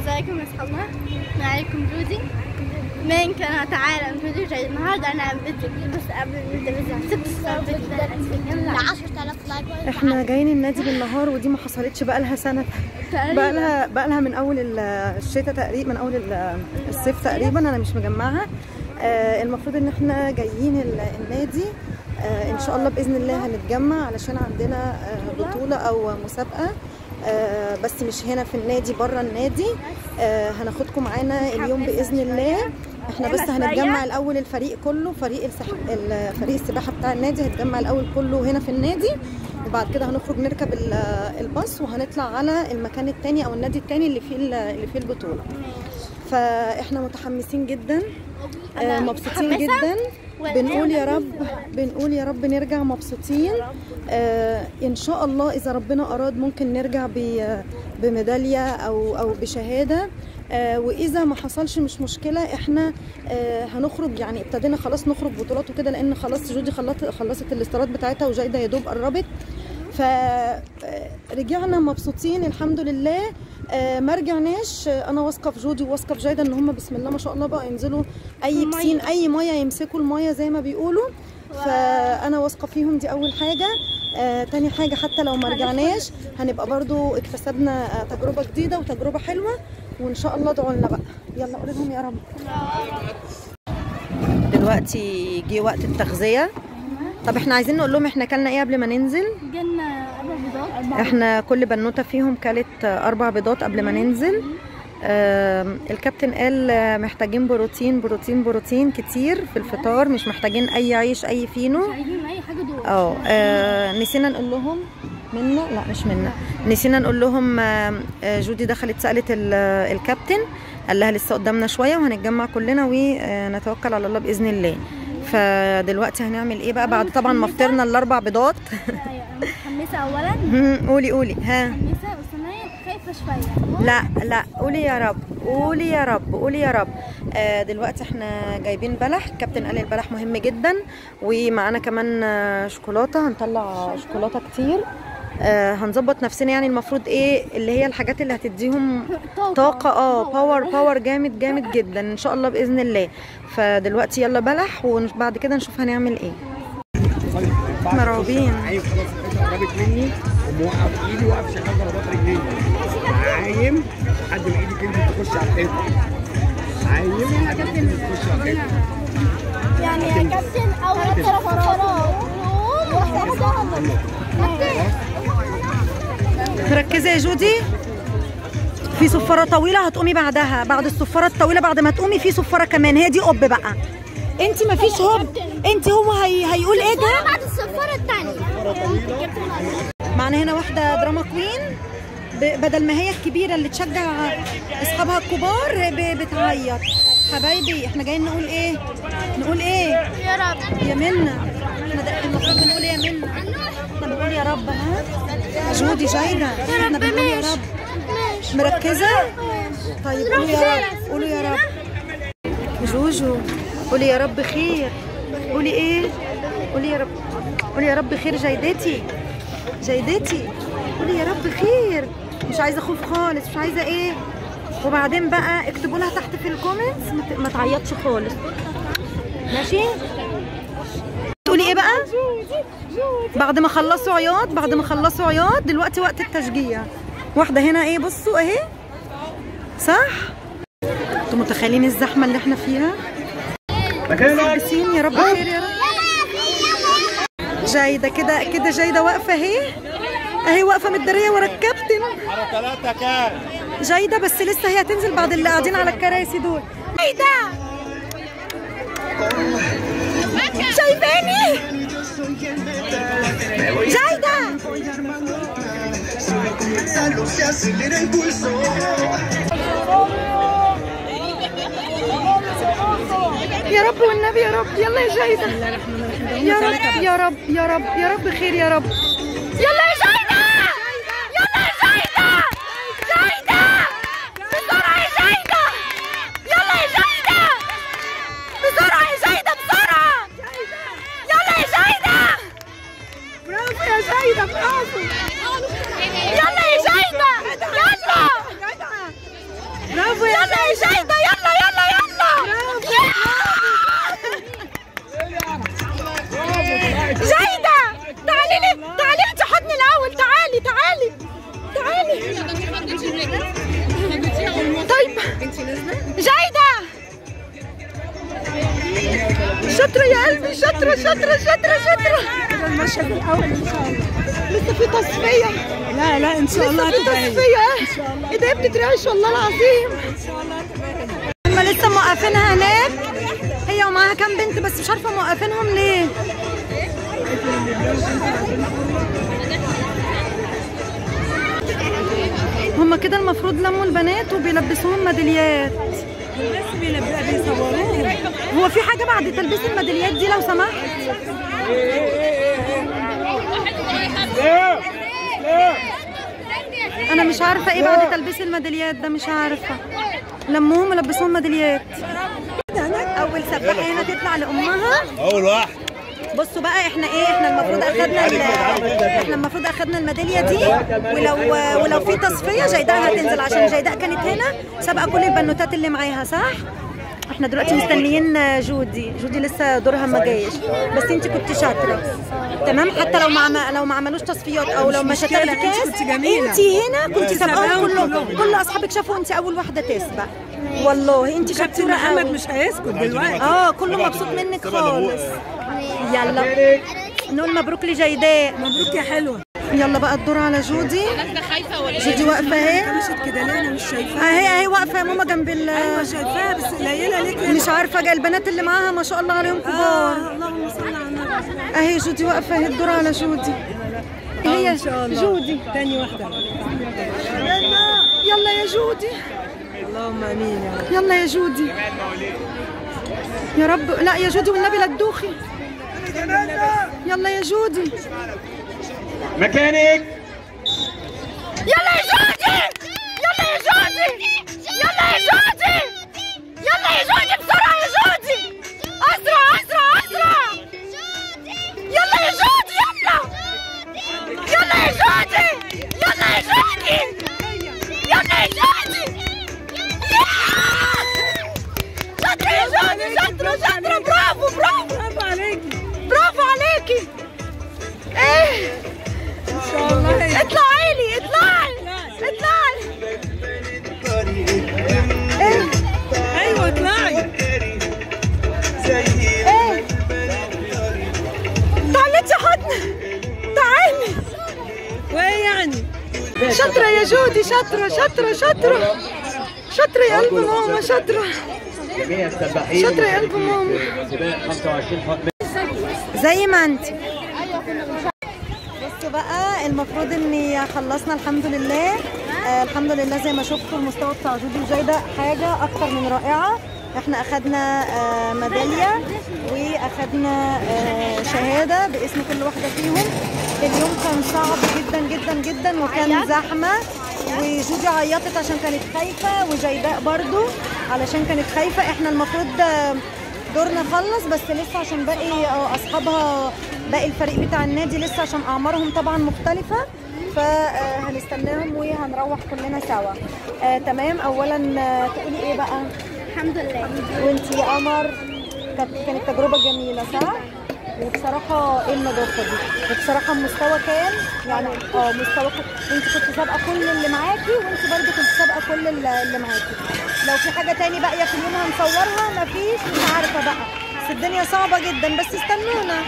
ازيكم يا اصحابنا معاكم جودي من قناة عالم فيديو جاي النهارده انا عم فيديو جديد بس قبل الفيديو بس ست جدا ل 10000 لايك احنا جايين النادي بالنهار ودي ما حصلتش بقى لها سنه بقى لها بقى لها من اول ال- الشتاء تقريبا من اول ال- الصيف تقريبا انا مش مجمعها آه المفروض ان احنا جايين ال- النادي آه ان شاء الله باذن الله هنتجمع علشان عندنا آه بطوله او مسابقه آه بس مش هنا في النادي بره النادي آه هناخدكم معانا اليوم باذن الله احنا بس هنتجمع الاول الفريق كله فريق السح... ال- فريق السباحه بتاع النادي هيتجمع الاول كله هنا في النادي وبعد كده هنخرج نركب ال- الباص وهنطلع على المكان التاني او النادي التاني اللي فيه ال- اللي فيه البطوله فاحنا متحمسين جدا آه، مبسوطين متحمسة جدا بنقول يا رب بنقول يا رب نرجع مبسوطين آه ان شاء الله اذا ربنا اراد ممكن نرجع ب- بميداليه او او بشهاده آه واذا ما حصلش مش مشكله احنا آه هنخرج يعني ابتدينا خلاص نخرج بطولات وكده لان خلاص جودي خلصت خلصت الاستيراد بتاعتها وجايده يا دوب قربت فرجعنا مبسوطين الحمد لله آه، ما رجعناش آه، انا واثقه في جودي وواثقه في جايده ان هم بسم الله ما شاء الله بقى ينزلوا اي المية. بسين اي ميه يمسكوا الميه زي ما بيقولوا فانا واثقه فيهم دي اول حاجه آه تاني حاجه حتى لو ما رجعناش هنبقى برضو اكتسبنا آه تجربه جديده وتجربه حلوه وان شاء الله ادعوا لنا بقى يلا قول لهم يا رب دلوقتي جه وقت التغذيه طب احنا عايزين نقول لهم احنا كلنا ايه قبل ما ننزل جالنا اربع بيضات احنا كل بنوته فيهم كلت اربع بيضات قبل ما ننزل آم، الكابتن قال آه، محتاجين بروتين بروتين بروتين كتير في الفطار مش محتاجين اي عيش اي فينو عايزين اي حاجه دول اه آه، نسينا نقول لهم منا لا مش منا نسينا نقول لهم آه، آه، جودي دخلت سالت ال- الكابتن قال لها لسه قدامنا شويه وهنتجمع كلنا ونتوكل على الله باذن الله فدلوقتي هنعمل ايه بقى بعد طبعا ما فطرنا الاربع بيضات أيوة، أنا متحمسه اولا هم، قولي قولي ها متحمسه بس انا خايفه شويه لا لا قولي يا رب قولي يا رب قولي يا رب آه دلوقتي احنا جايبين بلح الكابتن قال البلح مهم جدا ومعانا كمان آه، شوكولاته هنطلع شوكولاته كتير آه هنظبط نفسنا يعني المفروض ايه اللي هي الحاجات اللي هتديهم طاقه اه باور باور جامد جامد جدا ان شاء الله باذن الله فدلوقتي يلا بلح وبعد كده نشوف هنعمل ايه مرعوبين عايم خلاص الحته قربت مني وموقف ايدي واقف شغال ضربات رجلين عايم لحد ما ايدي تنزل تخش على الحيطه عايم لحد ما تنزل تخش على الحيطه يعني يا كابتن اول ثلاث فراغ مركزه يا جودي في صفاره طويله هتقومي بعدها بعد الصفاره الطويله بعد ما تقومي في صفاره كمان هي دي قب بقى انت ما فيش هوب انت هو هي هيقول ايه ده بعد الصفاره الثانيه معنا هنا واحده دراما كوين ب- بدل ما هي الكبيره اللي تشجع اصحابها الكبار ب- بتعيط حبايبي احنا جايين نقول ايه نقول ايه يا رب يا منا احنا ده المفروض بنقول يا منا احنا بنقول يا رب ها جودي جايده احنا بنقول يا رب مركزه طيب قولوا يا رب قولوا يا رب جوجو قولي يا رب خير قولي ايه قولي يا رب قولي يا رب خير جيدتي جيدتي قولي يا رب خير مش عايزه خوف خالص مش عايزه ايه وبعدين بقى اكتبوا لها تحت في الكومنتس ما ت- ما تعيطش خالص ماشي تقولي ايه بقى بعد ما خلصوا عياط بعد ما خلصوا عياط دلوقتي وقت التشجيع واحده هنا ايه بصوا اهي صح انتوا متخيلين الزحمه اللي احنا فيها بسين يا رب خير يا رب جايده كده كده جايده واقفه اهي اهي واقفه متداريه ورا الكابتن على ثلاثه كام جايده بس لسه هي هتنزل بعد اللي قاعدين على الكراسي دول جايده شايفاني جايده يا رب والنبي يا رب يلا يا جايده يا رب يا رب يا رب يا رب خير يا رب يلا يا جايده يلا يا جايده جايده بسرعه يا جايده يلا يا جايده بسرعه يا جايده بسرعه يلا يا جايده برافو يا جايده برافو يلا يا جايده يلا جايدة شاطرة يا قلبي شاطرة شاطرة شاطرة شاطرة المشهد الأول إن شاء الله لسه في تصفية لا لا ان شاء الله لسه في هتبقى هي. تصفية ايه ده بتترعش والله العظيم هما لسه موقفينها هناك هي ومعاها كام بنت بس مش عارفة موقفينهم ليه هما كده المفروض لموا البنات وبيلبسوهم ميداليات الناس بيلبقى بيصوروهم هو في حاجة بعد تلبيس الميداليات دي لو سمحت انا مش عارفة ايه بعد تلبيس الميداليات ده مش عارفة لموهم ولبسوهم ميداليات اول سباحة هنا تطلع لامها اول واحد بصوا بقى احنا ايه احنا المفروض اخدنا ال- احنا المفروض اخدنا الميداليه دي ولو ولو في تصفيه جيداء هتنزل عشان جيداء كانت هنا سابقه كل البنوتات اللي معاها صح احنا دلوقتي مستنيين جودي جودي لسه دورها ما جايش بس انت كنت شاطره تمام حتى لو ما عم- لو ما عملوش تصفيات او لو مش مشكلة، هتاخدي انت كاس كنت جميلة. انت هنا كنت كنت سابقاهم سابقاهم كلهم كلهم. كل اصحابك شافوا انت اول واحده تسبق والله انت كابتن شطوره محمد قوي مش هيسكت دلوقتي اه كله مبسوط منك خالص يلا نقول مبروك لجيداء مبروك يا حلوه يلا بقى الدور على جودي جودي واقفه اهي مشت كده ليه انا مش شايفاها اهي اهي واقفه يا ماما جنب ال ايوه شايفاها بس قليله ليه كده مش عارفه جاي البنات اللي معاها ما شاء الله عليهم كبار آه اللهم صل على النبي اهي جودي واقفه اهي الدور على جودي هي ان شاء الله جودي تاني واحده يلا يا جودي اللهم امين يا رب يلا يا جودي يا رب لا يا جودي والنبي لا تدوخي يلا يا جودي مكانك يلا يا جودي يلا يا جودي يلا يا جودي يلا يا جودي بسرعة يا جودي أسرع أسرع أسرع يلا يا جودي يلا يلا يا جودي يلا يا جودي يلا يا جودي شاطرة يا جودي شاطرة شاطرة برافو برافو برافو عليكي برافو عليكي ايه ان شاء الله هي. اطلعي لي اطلعي اطلعي ايه ايوه اطلعي ايه تعالي يا حضن تعالي وايه يعني شاطرة يا جودي شاطرة شاطرة شاطرة شاطرة يا قلب ماما شاطرة جميع السباحين شاطرة يا قلب ماما سباق 25 فاطمه زي ما انت بصوا بقى المفروض اني خلصنا الحمد لله آه الحمد لله زي ما شفتوا المستوى بتاع جودي وجايدة حاجة أكتر من رائعة احنا أخدنا آه ميدالية وأخدنا آه شهادة باسم كل واحدة فيهم اليوم كان صعب جدا جدا جدا وكان زحمة وجودي عيطت عشان كانت خايفة وجيداء برضو علشان كانت خايفة احنا المفروض آه، دورنا خلص بس لسه عشان باقي آه، اصحابها باقي الفريق بتاع النادي لسه عشان اعمارهم طبعا مختلفه فهنستناهم وهنروح كلنا سوا آه تمام اولا آه، تقولي ايه بقى الحمد لله وانتي يا قمر كانت كانت تجربه جميله صح وبصراحة ايه النظافة دي؟ وبصراحة المستوى كان يعني اه مستوى انت كنت سابقة كل اللي معاكي وانت برضه كنت سابقة كل اللي اللي معاكي. لو في حاجة تاني باقية في اليوم هنصورها مفيش مش عارفة بقى. بس الدنيا صعبة جدا بس استنونا.